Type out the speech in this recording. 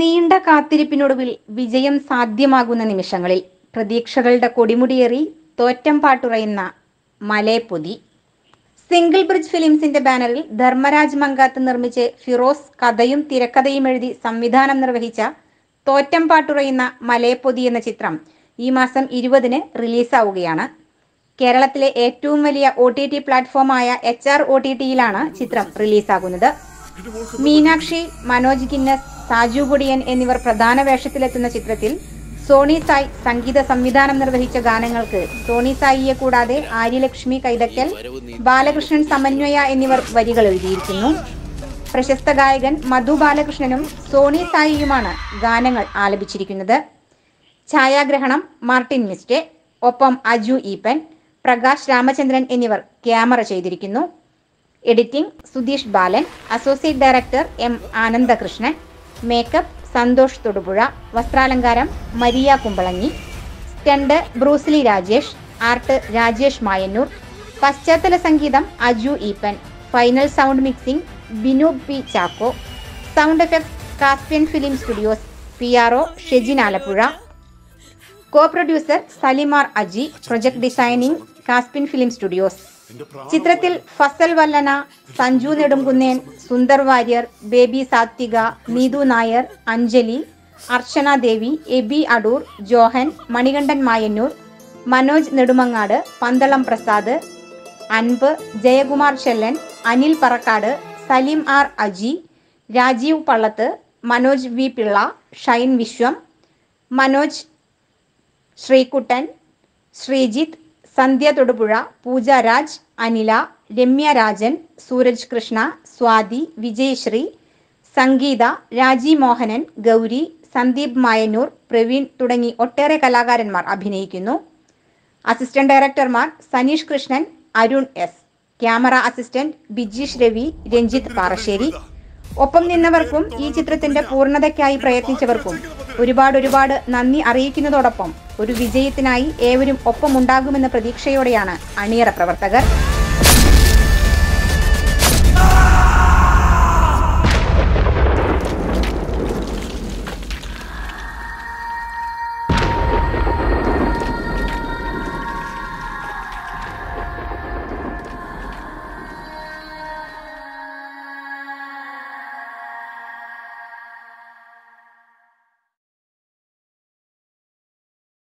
നീണ്ട കാത്തിരിപ്പിനൊടുവിൽ വിജയം സാധ്യമാകുന്ന നിമിഷങ്ങളിൽ പ്രതീക്ഷകളുടെ കൊടിമുടിയേറി തോറ്റം പാട്ടുറയുന്ന മലേപ്പൊതി സിംഗിൾ ബ്രിഡ്ജ് ഫിലിംസിന്റെ ബാനറിൽ ധർമ്മരാജ് മങ്കാത്ത് നിർമ്മിച്ച് ഫിറോസ് കഥയും തിരക്കഥയും എഴുതി സംവിധാനം നിർവഹിച്ച തോറ്റം പാട്ടുറയുന്ന മലയപ്പൊതി എന്ന ചിത്രം ഈ മാസം ഇരുപതിന് റിലീസാവുകയാണ് കേരളത്തിലെ ഏറ്റവും വലിയ ഒ ടി ടി പ്ലാറ്റ്ഫോമായ എച്ച് ആർ ഒ ടി ടിയിലാണ് ചിത്രം റിലീസാകുന്നത് മീനാക്ഷി മനോജ് ഗിന്നസ് സാജു പൊടിയൻ എന്നിവർ പ്രധാന വേഷത്തിലെത്തുന്ന ചിത്രത്തിൽ സോണി സായ് സംഗീത സംവിധാനം നിർവഹിച്ച ഗാനങ്ങൾക്ക് സോണി സായിയെ കൂടാതെ ആര്യലക്ഷ്മി കൈതക്കൽ ബാലകൃഷ്ണൻ സമന്വയ എന്നിവർ വരികൾ എഴുതിയിരിക്കുന്നു പ്രശസ്ത ഗായകൻ മധു ബാലകൃഷ്ണനും സോണി സായിയുമാണ് ഗാനങ്ങൾ ആലപിച്ചിരിക്കുന്നത് ഛായാഗ്രഹണം മാർട്ടിൻ മിസ്റ്റേ ഒപ്പം അജു ഈപ്പൻ പ്രകാശ് രാമചന്ദ്രൻ എന്നിവർ ക്യാമറ ചെയ്തിരിക്കുന്നു editing Sudheesh Balan associate director M Anandakrishnan makeup Santhosh Thodupuzha വസ്ത്രാലങ്കാരം Maria Kumbalangi stunt Bruce Lee Rajesh art Rajesh Mayannur പശ്ചാത്തല സംഗീതം Aju Eappen final sound mixing Binu P Chacko sound effects Caspian Film Studios P R O Shejin Alappuzha co producer Salimar Aji project designing Caspian Film Studios ചിത്രത്തിൽ Fasal Vallana Sanju Nedumkunnen Sundar Warrier baby Sathvika Neethu Nair Anjali Archana Devi Aby Adoor Johan Manikandan Mayannur Manoj Nedumangad Pandalam Prasad Anbu Jayakumar Chellan Anil Parakkad Saleem R Aji Rajeev Pallath Manoj V Pillai Shine Vishwam Manoj Sreekuttan Sreejith Sandhya Thodupuzha Pooja Raj Anila Ramya Rajan Sooraj Krishna Swathi Vijayasree Sangeetha Raji Mohanan Gauri Sandeep Mayannur Praveen തുടങ്ങി ഒട്ടേറെ കലാകാരന്മാർ അഭിനയിക്കുന്നു assistant ഡയറക്ടർമാർ Saneesh Krishnan Arun S camera assistant Bijeesh Ravi Ranjith Parassery ഒപ്പം നിന്നവർക്കും ഈ ചിത്രത്തിന്റെ പൂർണ്ണതയ്ക്കായി പ്രയത്നിച്ചവർക്കും ഒരുപാട് ഒരുപാട് നന്ദി അറിയിക്കുന്നതോടൊപ്പം ഒരു വിജയത്തിനായി ഏവരും ഒപ്പമുണ്ടാകുമെന്ന പ്രതീക്ഷയോടെയാണ് അണിയറ പ്രവർത്തകർ